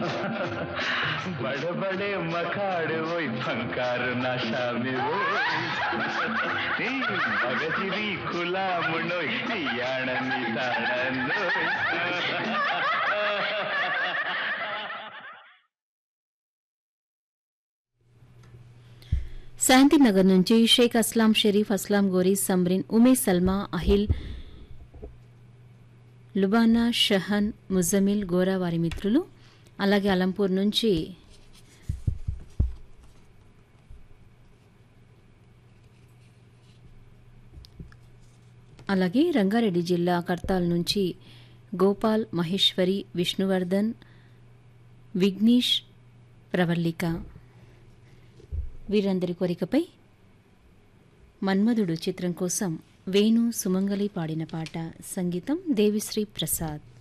बड़े बड़े मखाड़ वही फंकार नशा में वो मगजिरी खुला मुंडोय याण శాంతినగర్ నుంచి షేక్ అస్లాం షరీఫ్ అస్లాం గోరీ సమ్రిన్ ఉమే సల్మా అహిల్ లుబానా షహన్ ముజమిల్ గోరా వారి మిత్రులు అలాగే అలంపూర్ నుంచి అలాగే రంగారెడ్డి జిల్లా కర్తాల్ నుంచి గోపాల్ మహేశ్వరి విష్ణువర్ధన్ విఘ్నేష్ ప్రవల్లిక వీరందరి కోరికపై మన్మధుడు చిత్రం కోసం వేణు సుమంగలి పాడిన పాట సంగీతం దేవిశ్రీ ప్రసాద్